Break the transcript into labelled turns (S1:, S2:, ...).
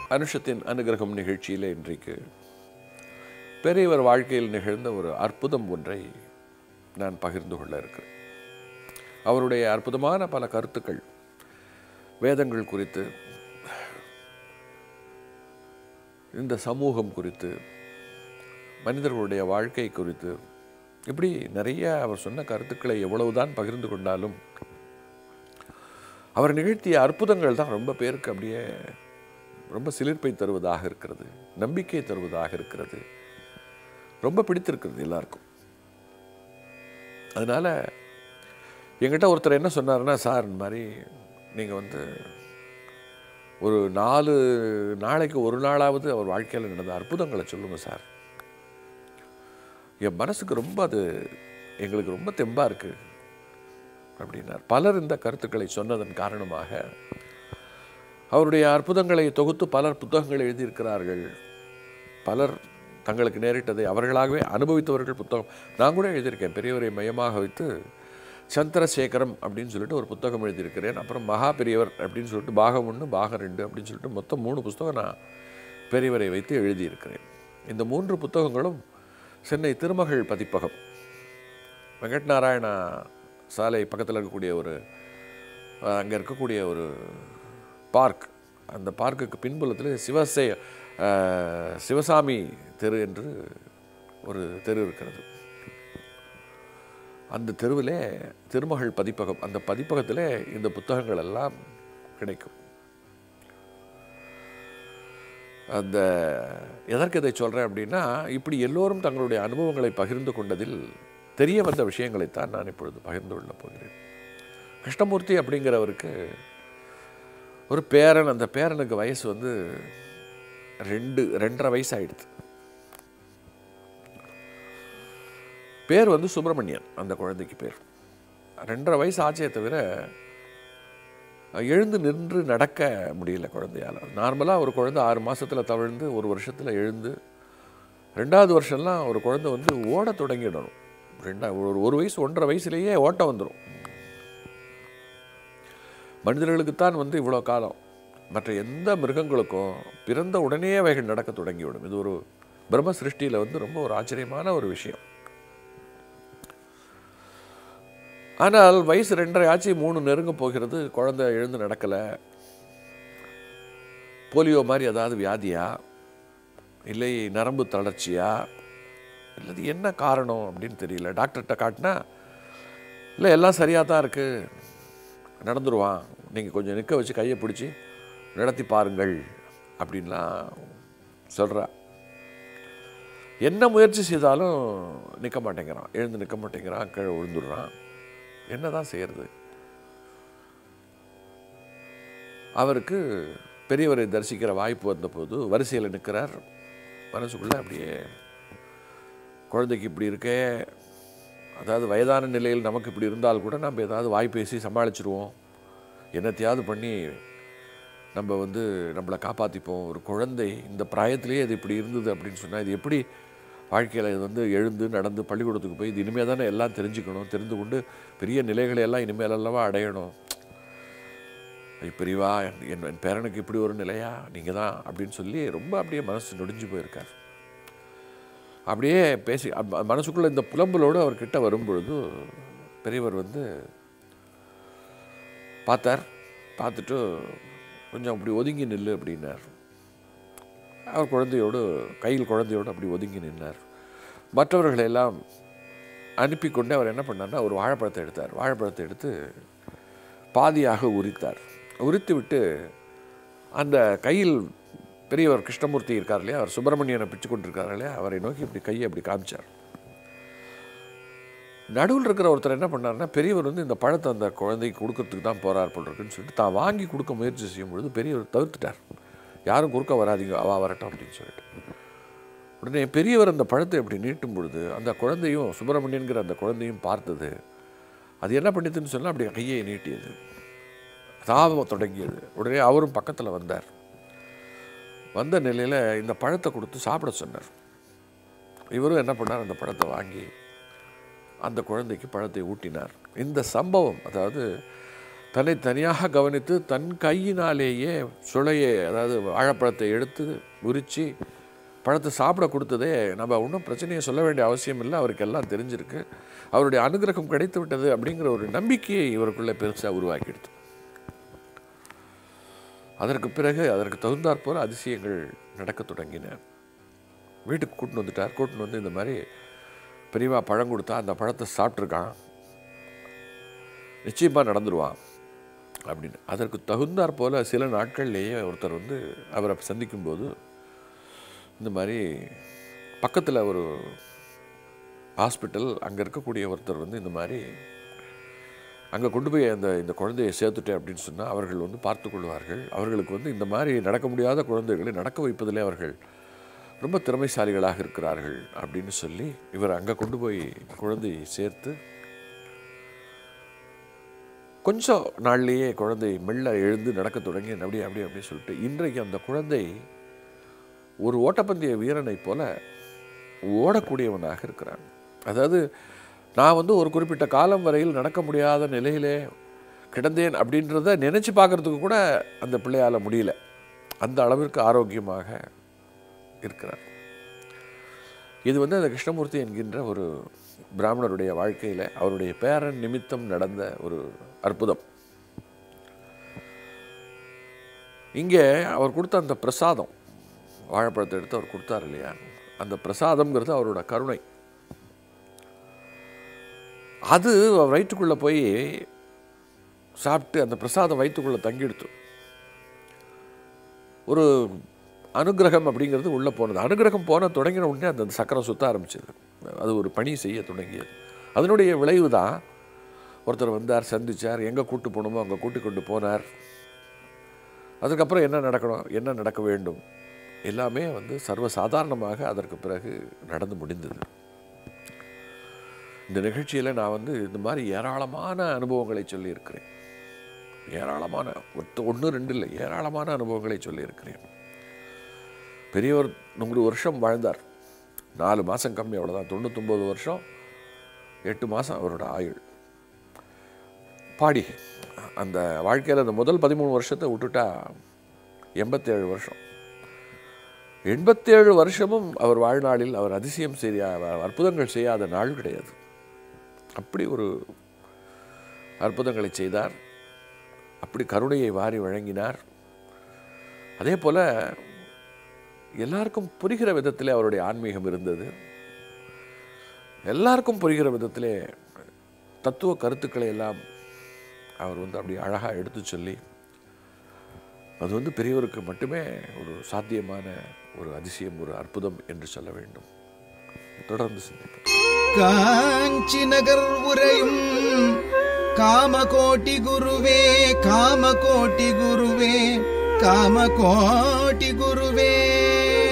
S1: அனுஷத்தின் அனுகிரகம் நிகழ்ச்சியில் இன்றைக்கு பெரியவர் வாழ்க்கையில் நிகழ்ந்த ஒரு அற்புதம் ஒன்றை நான் பகிர்ந்து கொள்ள இருக்கிறேன் அவருடைய அற்புதமான பல கருத்துக்கள் வேதங்கள் குறித்து இந்த சமூகம் குறித்து மனிதர்களுடைய வாழ்க்கை குறித்து இப்படி நிறைய அவர் சொன்ன கருத்துக்களை எவ்வளவுதான் பகிர்ந்து கொண்டாலும் அவர் நிகழ்த்திய அற்புதங்கள் தான் ரொம்ப பேருக்கு அப்படியே ரொம்ப சிலிர்ப்பை தருவதாக இருக்கிறது நம்பிக்கை தருவதாக இருக்கிறது ரொம்ப பிடித்திருக்கிறது எல்லாருக்கும் அதனால் என்கிட்ட ஒருத்தர் என்ன சொன்னாருன்னா சார் இந்த மாதிரி நீங்கள் வந்து ஒரு நாலு நாளைக்கு ஒரு நாளாவது அவர் வாழ்க்கையில் நடந்த அற்புதங்களை சொல்லுங்கள் சார் என் மனசுக்கு ரொம்ப அது எங்களுக்கு ரொம்ப தெம்பாக இருக்குது அப்படின்னார் பலர் இந்த கருத்துக்களை சொன்னதன் காரணமாக அவருடைய அற்புதங்களை தொகுத்து பலர் புத்தகங்கள் எழுதியிருக்கிறார்கள் பலர் தங்களுக்கு நேரிட்டதை அவர்களாகவே அனுபவித்தவர்கள் புத்தகம் நான் கூட எழுதியிருக்கேன் பெரியவரை மையமாக வைத்து சந்திரசேகரம் அப்படின்னு சொல்லிட்டு ஒரு புத்தகம் எழுதியிருக்கிறேன் அப்புறம் மகா பெரியவர் அப்படின்னு சொல்லிட்டு பாகம் ஒன்று பாகம் ரெண்டு அப்படின்னு சொல்லிட்டு மொத்தம் மூணு புத்தகம் நான் பெரியவரை வைத்து எழுதியிருக்கிறேன் இந்த மூன்று புத்தகங்களும் சென்னை திருமகள் பதிப்பகம் வெங்கட் நாராயணா சாலை பக்கத்தில் இருக்கக்கூடிய ஒரு அங்கே இருக்கக்கூடிய ஒரு பார்க் அந்த பார்க்குக்கு பின்புலத்தில் சிவசே அஹ், சிவசாமி தெரு என்று ஒரு தெரு இருக்கிறது அந்த தெருவிலே திருமகள் பதிப்பகம் அந்த பதிப்பகத்தில் இந்த புத்தகங்கள் எல்லாம் கிடைக்கும் அந்த எதற்கு இதை சொல்கிறேன் அப்படின்னா இப்படி எல்லோரும் தங்களுடைய அனுபவங்களை பகிர்ந்து கொண்டதில் தெரிய வந்த விஷயங்களைத்தான் நான் இப்பொழுது பகிர்ந்து கொள்ளப் போகிறேன் கிருஷ்ணமூர்த்தி அப்படிங்கிறவருக்கு ஒரு பேரன் அந்த பேரனுக்கு வயசு வந்து ரெண்டு ரெண்டரை வயசு ஆயிடுது பேர் வந்து சுப்பிரமணியன் அந்த குழந்தைக்கு பேர் ரெண்டரை வயசு ஆச்சே தவிர எழுந்து நின்று நடக்க முடியல குழந்தையால் நார்மலாக ஒரு குழந்தை ஆறு மாசத்துல தவிழ்ந்து ஒரு வருஷத்தில் எழுந்து ரெண்டாவது வருஷம்லாம் ஒரு குழந்தை வந்து ஓட தொடங்கிடணும் ரெண்டா ஒரு ஒரு வயசு ஒன்றரை வயசுலேயே ஓட்டம் வந்துடும் மனிதர்களுக்குத்தான் வந்து இவ்வளோ காலம் மற்ற எந்த மிருகங்களுக்கும் பிறந்த உடனே அவைகள் நடக்க தொடங்கிவிடும் இது ஒரு பிரம்ம சிருஷ்டியில் வந்து ரொம்ப ஒரு ஆச்சரியமான ஒரு விஷயம் ஆனால் வயசு ரெண்டரை ஆச்சு மூணு நெருங்க போகிறது குழந்தை எழுந்து நடக்கலை போலியோ மாதிரி ஏதாவது வியாதியா இல்லை நரம்பு தளர்ச்சியா இல்லது என்ன காரணம் அப்படின்னு தெரியல டாக்டர்கிட்ட காட்டினா இல்லை எல்லாம் சரியாக தான் இருக்குது நடந்துருவான் நீங்கள் கொஞ்சம் நிற்க வச்சு கையை பிடிச்சி நடத்தி பாருங்கள் அப்படின்லாம் சொல்கிறா என்ன முயற்சி செய்தாலும் நிற்க மாட்டேங்கிறான் எழுந்து நிற்க மாட்டேங்கிறான் கீழே விழுந்துடுறான் என்ன தான் செய்கிறது அவருக்கு பெரியவரை தரிசிக்கிற வாய்ப்பு வந்தபோது வரிசையில் நிற்கிறார் மனசுக்குள்ளே அப்படியே குழந்தைக்கு இப்படி இருக்கே அதாவது வயதான நிலையில் நமக்கு இப்படி இருந்தால் கூட நம்ம ஏதாவது வாய் பேசி சமாளிச்சிருவோம் என்னத்தையாவது பண்ணி நம்ம வந்து நம்மளை காப்பாற்றிப்போம் ஒரு குழந்தை இந்த பிராயத்திலேயே இது இப்படி இருந்தது அப்படின்னு சொன்னால் இது எப்படி வாழ்க்கையில் இது வந்து எழுந்து நடந்து பள்ளிக்கூடத்துக்கு போய் இது இனிமேல் தானே எல்லாம் தெரிஞ்சுக்கணும் தெரிந்து கொண்டு பெரிய நிலைகளை எல்லாம் இனிமேல் அல்லவா அடையணும் ஐ, பெரியவா என் என் என் பேரனுக்கு இப்படி ஒரு நிலையா நீங்கள் தான் அப்படின்னு சொல்லி ரொம்ப அப்படியே மனசு நொடிஞ்சு போயிருக்கார் அப்படியே பேசி அ- மனசுக்குள்ள இந்த புலம்பலோடு அவர் கிட்ட வரும்பொழுது பெரியவர் வந்து பார்த்தார் பார்த்துட்டு கொஞ்சம் அப்படி ஒதுங்கி நில்லு அப்படின்னார் அவர் குழந்தையோடு கையில் குழந்தையோடு அப்படி ஒதுங்கி நின்னார் மற்றவர்களை எல்லாம் அனுப்பி கொண்டு அவர் என்ன பண்ணார்னா ஒரு வாழைப்பழத்தை எடுத்தார் வாழைப்பழத்தை எடுத்து பாதியாக உரித்தார் உரித்து விட்டு அந்த கையில் பெரியவர் கிருஷ்ணமூர்த்தி இருக்கார் இல்லையா அவர் சுப்பிரமணியனை பிடிச்சு கொண்டிருக்கார் இல்லையா அவரை நோக்கி இப்படி கையை அப்படி காமிச்சார் நடுவில் இருக்கிற ஒருத்தர் என்ன பண்ணாருன்னா பெரியவர் வந்து இந்த பழத்தை அந்த குழந்தைக்கு கொடுக்கறதுக்கு தான் போறார் போல் இருக்குன்னு சொல்லிட்டு தான் வாங்கி கொடுக்க முயற்சி செய்யும் பொழுது பெரியவர் தவிர்த்துட்டார் யாரும் குறுக்க வராதீங்க அவா வரட்டும் அப்படின்னு சொல்லிட்டு உடனே பெரியவர் அந்த பழத்தை இப்படி நீட்டும் பொழுது அந்த குழந்தையும் சுப்பிரமணியன்கிற அந்த குழந்தையும் பார்த்தது அது என்ன பண்ணிதுன்னு சொன்னால் அப்படி கையை நீட்டியது தாபம் தொடங்கியது உடனே அவரும் பக்கத்தில் வந்தார் வந்த நிலையில் இந்த பழத்தை கொடுத்து சாப்பிட சொன்னார் இவரும் என்ன பண்ணார் அந்த பழத்தை வாங்கி அந்த குழந்தைக்கு பழத்தை ஊட்டினார் இந்த சம்பவம் அதாவது தன்னை தனியாக கவனித்து தன் கையினாலேயே சுளையை அதாவது வாழைப்பழத்தை எடுத்து உரித்து பழத்தை சாப்பிட கொடுத்ததே நம்ம ஒன்றும் பிரச்சனையை சொல்ல வேண்டிய அவசியம் இல்லை அவருக்கு எல்லாம் தெரிஞ்சிருக்கு அவருடைய அனுகிரகம் கிடைத்து விட்டது அப்படிங்கிற ஒரு நம்பிக்கையை இவருக்குள்ளே பெருசாக உருவாக்கிடுது அதற்கு பிறகு அதற்கு தகுந்தாற் போல அதிசயங்கள் நடக்கத் தொடங்கின வீட்டுக்கு கூட்டின்னு வந்துட்டார் கூட்டின்னு வந்து இந்த மாதிரி பெரியவா பழம் கொடுத்தா அந்த பழத்தை சாப்பிட்ருக்கான் நிச்சயமாக நடந்துருவான் அப்படின்னு அதற்கு தகுந்தாற் போல சில நாட்கள்லேயே ஒருத்தர் வந்து அவரை சந்திக்கும்போது இந்த மாதிரி பக்கத்தில் ஒரு ஹாஸ்பிட்டல் அங்கே இருக்கக்கூடிய ஒருத்தர் வந்து இந்த மாதிரி அங்கே கொண்டு போய் அந்த இந்த குழந்தையை சேர்த்துட்டேன் அப்படின்னு சொன்னால் அவர்கள் வந்து பார்த்து கொள்வார்கள் அவர்களுக்கு வந்து இந்த மாதிரி நடக்க முடியாத குழந்தைகளை நடக்க வைப்பதிலே அவர்கள் ரொம்ப திறமைசாலிகளாக இருக்கிறார்கள் அப்படின்னு சொல்லி இவர் அங்கே கொண்டு போய் குழந்தையை சேர்த்து கொஞ்சம் நாள்லேயே குழந்தை மெல்ல எழுந்து நடக்க தொடங்கி அப்படி அப்படி அப்படி சொல்லிட்டு இன்றைக்கு அந்த குழந்தை ஒரு ஓட்டப்பந்தய வீரனைப் போல ஓடக்கூடியவனாக இருக்கிறான் அதாவது நான் வந்து ஒரு குறிப்பிட்ட காலம் வரையில் நடக்க முடியாத நிலையிலே கிடந்தேன் அப்படின்றத நினச்சி பார்க்கறதுக்கு கூட அந்த பிள்ளையால் முடியல அந்த அளவிற்கு ஆரோக்கியமாக இருக்கிறார் இது வந்து அந்த கிருஷ்ணமூர்த்தி என்கின்ற ஒரு பிராமணருடைய வாழ்க்கையில் அவருடைய பேரன் நிமித்தம் நடந்த ஒரு அற்புதம் இங்கே அவர் கொடுத்த அந்த பிரசாதம் வாழைப்பழத்தை எடுத்து அவர் கொடுத்தார் இல்லையா அந்த பிரசாதம்ங்கிறது அவரோட கருணை அது அவர் வயிற்றுக்குள்ளே போய் சாப்பிட்டு அந்த பிரசாதம் வயிற்றுக்குள்ளே தங்கிடுத்து ஒரு அனுகிரகம் அப்படிங்கிறது உள்ளே போனது அனுகிரகம் போன தொடங்கின உடனே அந்த சக்கரம் சுத்த ஆரம்பிச்சது அது ஒரு பணி செய்ய தொடங்கியது அதனுடைய விளைவு தான் ஒருத்தர் வந்தார் சந்திச்சார் எங்கே கூட்டு போகணுமோ அங்கே கூட்டி கொண்டு போனார் அதுக்கப்புறம் என்ன நடக்கணும் என்ன நடக்க வேண்டும் எல்லாமே வந்து சர்வசாதாரணமாக அதற்கு பிறகு நடந்து முடிந்தது இந்த நிகழ்ச்சியில் நான் வந்து இந்த மாதிரி ஏராளமான அனுபவங்களை சொல்லியிருக்கிறேன் ஏராளமான ஒத்து ஒன்று ரெண்டு இல்லை ஏராளமான அனுபவங்களை சொல்லியிருக்கிறேன் பெரியவர் நூறு வருஷம் வாழ்ந்தார் நாலு மாதம் கம்மி அவ்வளோதான் தொண்ணூத்தொம்பது வருஷம் எட்டு மாதம் அவரோட ஆயுள் பாடி அந்த வாழ்க்கையில் அந்த முதல் பதிமூணு வருஷத்தை விட்டுட்டா எண்பத்தேழு வருஷம் எண்பத்தேழு வருஷமும் அவர் வாழ்நாளில் அவர் அதிசயம் செய்ய அற்புதங்கள் செய்யாத நாள் கிடையாது அப்படி ஒரு அற்புதங்களை செய்தார் அப்படி கருணையை வாரி வழங்கினார் அதே போல் எல்லாருக்கும் புரிகிற விதத்திலே அவருடைய ஆன்மீகம் இருந்தது எல்லாருக்கும் புரிகிற விதத்திலே தத்துவ கருத்துக்களை எல்லாம் அவர் வந்து அப்படி அழகாக எடுத்து சொல்லி அது வந்து பெரியவருக்கு மட்டுமே ஒரு சாத்தியமான ஒரு அதிசயம் ஒரு அற்புதம் என்று சொல்ல வேண்டும் தொடர்ந்து சிந்திப்போம்
S2: காஞ்சி நகர் உரையும் காமகோட்டி குருவே காமகோட்டி குருவே காமகோட்டி குருவே